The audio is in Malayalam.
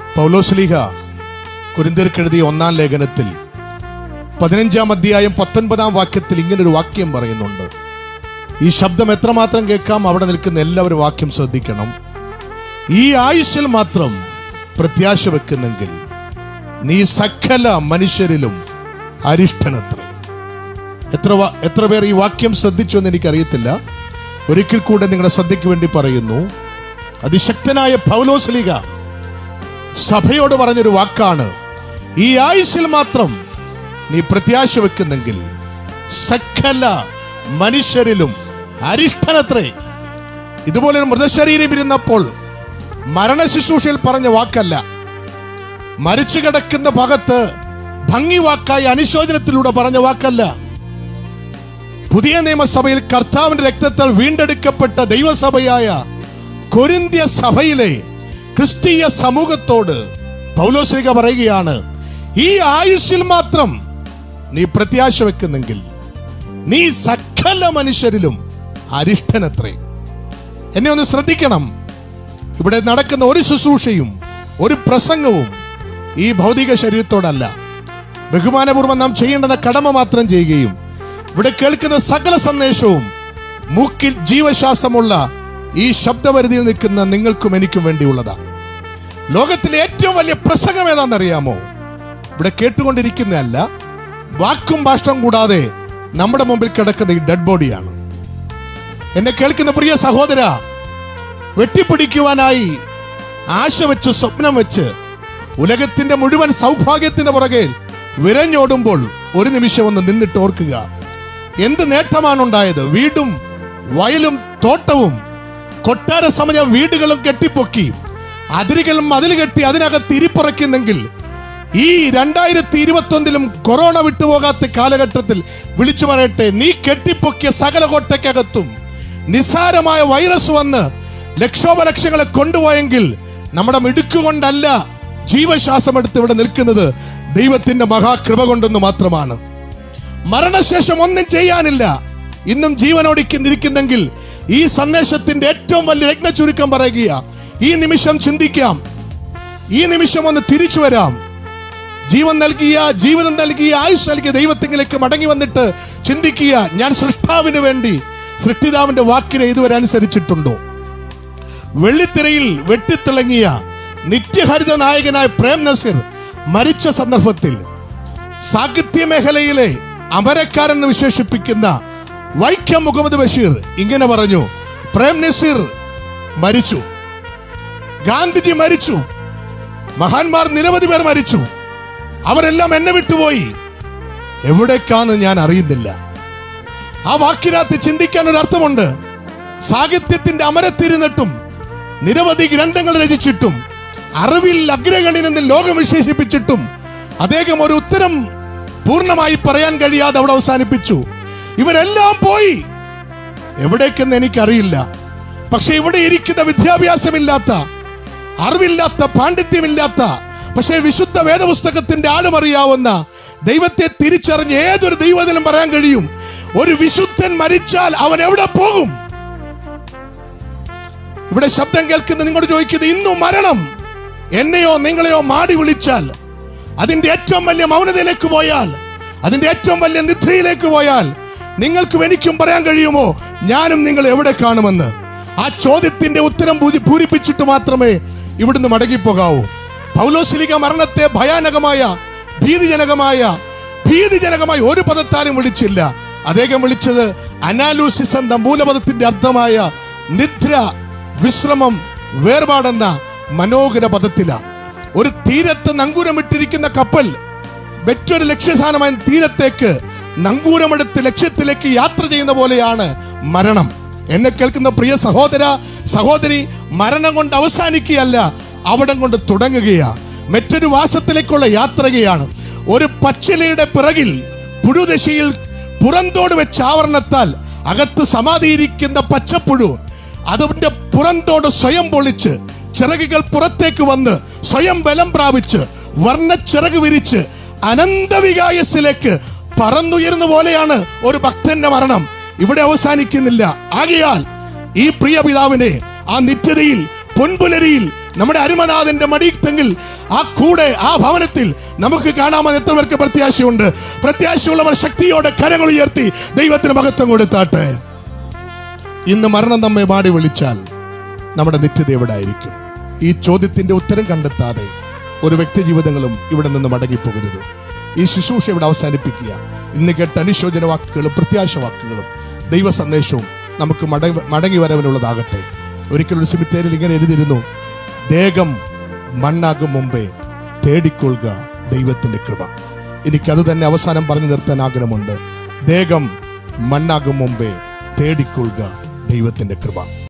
പൗലോസ്ലീഹ കുരിന്തിർക്കെഴുതിയ ഒന്നാം ലേഖനത്തിൽ പതിനഞ്ചാം അധ്യായം പത്തൊൻപതാം വാക്യത്തിൽ ഇങ്ങനൊരു വാക്യം പറയുന്നുണ്ട് ഈ ശബ്ദം എത്രമാത്രം കേൾക്കാം അവിടെ നിൽക്കുന്ന എല്ലാവരും വാക്യം ശ്രദ്ധിക്കണം ഈ ആയുസ്സിൽ മാത്രം പ്രത്യാശ വെക്കുന്നെങ്കിൽ നീ സകല മനുഷ്യരിലും അരിഷ്ടനത്രേ എത്ര വാ- എത്ര പേർ ഈ വാക്യം ശ്രദ്ധിച്ചു എന്ന് എനിക്കറിയത്തില്ല ഒരിക്കൽ കൂടെ നിങ്ങളുടെ ശ്രദ്ധയ്ക്ക് വേണ്ടി പറയുന്നു അതിശക്തനായ പൗലോസ്ലിക സഭയോട് പറഞ്ഞൊരു വാക്കാണ് ഈ ആയുസ്സിൽ മാത്രം നീ പ്രത്യാശ വെക്കുന്നെങ്കിൽ സകല മനുഷ്യരിലും അരിഷ്ടനത്രേ ഇതുപോലെ ഒരു മൃതശരീരം ഇരുന്നപ്പോൾ മരണ ശുശ്രൂഷയിൽ പറഞ്ഞ വാക്കല്ല മരിച്ചു കിടക്കുന്ന ഭാഗത്ത് ഭംഗി വാക്കായി അനുശോചനത്തിലൂടെ പറഞ്ഞ വാക്കല്ല പുതിയ നിയമസഭയിൽ കർത്താവിന്റെ രക്തത്താൽ വീണ്ടെടുക്കപ്പെട്ട ദൈവസഭയായ കൊരിന്ത്യ സഭയിലെ ക്രിസ്തീയ സമൂഹത്തോട് പൗലോശ്രീക പറയുകയാണ് ഈ ആയുസ്സിൽ മാത്രം നീ പ്രത്യാശ വെക്കുന്നെങ്കിൽ നീ സകല മനുഷ്യരിലും അരിഷ്ടനത്രേ എന്നെ ഒന്ന് ശ്രദ്ധിക്കണം ഇവിടെ നടക്കുന്ന ഒരു ശുശ്രൂഷയും ഒരു പ്രസംഗവും ഈ ഭൗതിക ശരീരത്തോടല്ല ബഹുമാനപൂർവ്വം നാം ചെയ്യേണ്ടുന്ന കടമ മാത്രം ചെയ്യുകയും ഇവിടെ കേൾക്കുന്ന സകല സന്ദേശവും മൂക്കിൽ ജീവശ്വാസമുള്ള ഈ ശബ്ദപരിധിയിൽ നിൽക്കുന്ന നിങ്ങൾക്കും എനിക്കും വേണ്ടിയുള്ളതാണ് ലോകത്തിലെ ഏറ്റവും വലിയ പ്രസംഗം ഏതാണെന്നറിയാമോ ഇവിടെ കേട്ടുകൊണ്ടിരിക്കുന്നതല്ല വാക്കും ഭാഷവും കൂടാതെ നമ്മുടെ മുമ്പിൽ കിടക്കുന്ന ഈ ഡെഡ് ബോഡിയാണ് എന്നെ കേൾക്കുന്ന പ്രിയ സഹോദര വെട്ടിപ്പിടിക്കുവാനായി ആശ വെച്ച് സ്വപ്നം വെച്ച് ഉലകത്തിന്റെ മുഴുവൻ സൗഭാഗ്യത്തിന്റെ പുറകെ വിരഞ്ഞോടുമ്പോൾ ഒരു നിമിഷം ഒന്ന് നിന്നിട്ട് ഓർക്കുക എന്ത് നേട്ടമാണ് ഉണ്ടായത് വീടും വയലും തോട്ടവും കൊട്ടാര സമയ വീടുകളും കെട്ടിപ്പൊക്കി അതിരുകളും മതിൽ കെട്ടി അതിനകത്ത് ഇരിപ്പറയ്ക്കുന്നെങ്കിൽ ഈ രണ്ടായിരത്തി ഇരുപത്തി ഒന്നിലും കൊറോണ വിട്ടുപോകാത്ത കാലഘട്ടത്തിൽ വിളിച്ചു പറയട്ടെ നീ കെട്ടിപ്പൊക്കിയ സകല കോട്ടയ്ക്കകത്തും നിസ്സാരമായ വൈറസ് വന്ന് ലക്ഷോപലക്ഷങ്ങളെ കൊണ്ടുപോയെങ്കിൽ നമ്മുടെ മിടുക്കുകൊണ്ടല്ല ജീവശ്വാസം എടുത്ത് ഇവിടെ നിൽക്കുന്നത് ദൈവത്തിന്റെ മഹാകൃപ കൊണ്ടൊന്ന് മാത്രമാണ് മരണശേഷം ഒന്നും ചെയ്യാനില്ല ഇന്നും ജീവനോടിക്കുന്നിരിക്കുന്നെങ്കിൽ ഈ സന്ദേശത്തിന്റെ ഏറ്റവും വലിയ രത്ന ചുരുക്കം പറയുക ഈ നിമിഷം ചിന്തിക്കാം ഈ നിമിഷം ഒന്ന് തിരിച്ചു വരാം ജീവൻ നൽകിയ ജീവിതം നൽകിയ ആയുസ് നൽകിയ ദൈവത്തിങ്കിലേക്ക് മടങ്ങി വന്നിട്ട് ചിന്തിക്കുക ഞാൻ സൃഷ്ടാവിന് വേണ്ടി സൃഷ്ടിതാവിന്റെ വാക്കിനെ ഇതുവരെ അനുസരിച്ചിട്ടുണ്ടോ വെള്ളിത്തിരയിൽ വെട്ടിത്തിളങ്ങിയ നിത്യഹരിത നായകനായ പ്രേം നസീർ മരിച്ച സന്ദർഭത്തിൽ സാഹിത്യ മേഖലയിലെ അമരക്കാരൻ എന്ന് വിശേഷിപ്പിക്കുന്ന വൈക്കം മുഹമ്മദ് ബഷീർ ഇങ്ങനെ പറഞ്ഞു പ്രേം നസീർ മരിച്ചു ഗാന്ധിജി മരിച്ചു മഹാന്മാർ നിരവധി പേർ മരിച്ചു അവരെല്ലാം എന്നെ വിട്ടുപോയി എവിടേക്കാന്ന് ഞാൻ അറിയുന്നില്ല ആ വാക്കിനകത്ത് ചിന്തിക്കാൻ ഒരു അർത്ഥമുണ്ട് സാഹിത്യത്തിന്റെ അമരത്തിരുന്നിട്ടും നിരവധി ഗ്രന്ഥങ്ങൾ രചിച്ചിട്ടും അറിവിൽ അഗ്രഗണ്യനെന്ന് ലോകം വിശേഷിപ്പിച്ചിട്ടും അദ്ദേഹം ഒരു ഉത്തരം പൂർണ്ണമായി പറയാൻ കഴിയാതെ അവിടെ അവസാനിപ്പിച്ചു ഇവരെല്ലാം പോയി എവിടേക്കെന്ന് എനിക്കറിയില്ല പക്ഷെ ഇവിടെ ഇരിക്കുന്ന വിദ്യാഭ്യാസമില്ലാത്ത അറിവില്ലാത്ത പാണ്ഡിത്യമില്ലാത്ത പക്ഷേ വിശുദ്ധ വേദപുസ്തകത്തിന്റെ ആഴമറിയാവുന്ന ദൈവത്തെ തിരിച്ചറിഞ്ഞ് ഏതൊരു ദൈവത്തിലും പറയാൻ കഴിയും ഒരു വിശുദ്ധൻ മരിച്ചാൽ അവൻ എവിടെ പോകും ഇവിടെ ശബ്ദം കേൾക്കുന്ന നിങ്ങളോട് ചോദിക്കുന്നത് ഇന്നും മരണം എന്നെയോ നിങ്ങളെയോ മാടി വിളിച്ചാൽ അതിന്റെ ഏറ്റവും വലിയ മൗനതയിലേക്ക് പോയാൽ അതിന്റെ ഏറ്റവും വലിയ നിദ്രയിലേക്ക് പോയാൽ നിങ്ങൾക്കും എനിക്കും പറയാൻ കഴിയുമോ ഞാനും നിങ്ങൾ എവിടെ കാണുമെന്ന് ആ ചോദ്യത്തിന്റെ ഉത്തരം പൂരി- പൂരിപ്പിച്ചിട്ട് മാത്രമേ ഇവിടുന്ന് മടങ്ങിപ്പോകാവൂ പൗലോശലിക മരണത്തെ ഭയാനകമായ ഭീതിജനകമായ ഭീതിജനകമായ ഒരു പദത്താലും വിളിച്ചില്ല അദ്ദേഹം വിളിച്ചത് അനാലൂസിസ് എന്ന മൂലപദത്തിന്റെ അർത്ഥമായ നിദ്ര വിശ്രമം വേർപാടെന്ന മനോഹര പദത്തിലാണ് ഒരു തീരത്ത് നങ്കൂരമിട്ടിരിക്കുന്ന കപ്പൽ മറ്റൊരു ലക്ഷ്യസ്ഥാനമായ തീരത്തേക്ക് നങ്കൂരമെടുത്ത് ലക്ഷ്യത്തിലേക്ക് യാത്ര ചെയ്യുന്ന പോലെയാണ് മരണം എന്നെ കേൾക്കുന്ന പ്രിയ സഹോദര സഹോദരി മരണം കൊണ്ട് അവസാനിക്കുകയല്ല അവിടം കൊണ്ട് തുടങ്ങുകയാ മറ്റൊരു വാസത്തിലേക്കുള്ള യാത്രകയാണ് ഒരു പച്ചിലയുടെ പിറകിൽ പുഴുദശയിൽ പുറന്തോട് വെച്ച ആവരണത്താൽ അകത്ത് സമാധിയിരിക്കുന്ന പച്ചപ്പുഴു അതിന്റെ പുറന്തോട് സ്വയം പൊളിച്ച് ചിറകുകൾ പുറത്തേക്ക് വന്ന് സ്വയം ബലം പ്രാപിച്ച് വർണ്ണ ചിറക് വിരിച്ച് അനന്തവികായസിലേക്ക് പറന്നുയരുന്ന പോലെയാണ് ഒരു ഭക്തന്റെ മരണം ഇവിടെ അവസാനിക്കുന്നില്ല ആകയാൽ ഈ പ്രിയ പിതാവിനെ ആ നിത്യതയിൽ പൊൻപുലരിയിൽ നമ്മുടെ അരുമനാഥന്റെ മടിത്തെങ്കിൽ ആ കൂടെ ആ ഭവനത്തിൽ നമുക്ക് കാണാമെന്ന് എത്ര പേർക്ക് പ്രത്യാശയുണ്ട് പ്രത്യാശയുള്ളവർ ശക്തിയോടെ കരങ്ങൾ ഉയർത്തി ദൈവത്തിന് മഹത്വം കൊടുത്താട്ടെ ഇന്ന് മരണം നമ്മെ മാടി വിളിച്ചാൽ നമ്മുടെ നിത്യത എവിടെ ആയിരിക്കും ഈ ചോദ്യത്തിന്റെ ഉത്തരം കണ്ടെത്താതെ ഒരു വ്യക്തി ജീവിതങ്ങളും ഇവിടെ നിന്ന് മടങ്ങിപ്പോകരുത് ഈ ശുശ്രൂഷ ഇവിടെ അവസാനിപ്പിക്കുക ഇന്ന് കേട്ട അനുശോചന വാക്കുകളും പ്രത്യാശ വാക്കുകളും ദൈവ സന്ദേശവും നമുക്ക് മടങ്ങി മടങ്ങി വരവിനുള്ളതാകട്ടെ ഒരിക്കലൊരു സിമിത്തേരിൽ ഇങ്ങനെ എഴുതിയിരുന്നു ദേഹം മണ്ണാകും മുമ്പേ തേടിക്കൊള്ളുക ദൈവത്തിന്റെ കൃപ എനിക്കത് തന്നെ അവസാനം പറഞ്ഞു നിർത്താൻ ആഗ്രഹമുണ്ട് ദേഹം മണ്ണാകും മുമ്പേ തേടിക്കൊള്ളുക ദൈവത്തിന്റെ കൃപ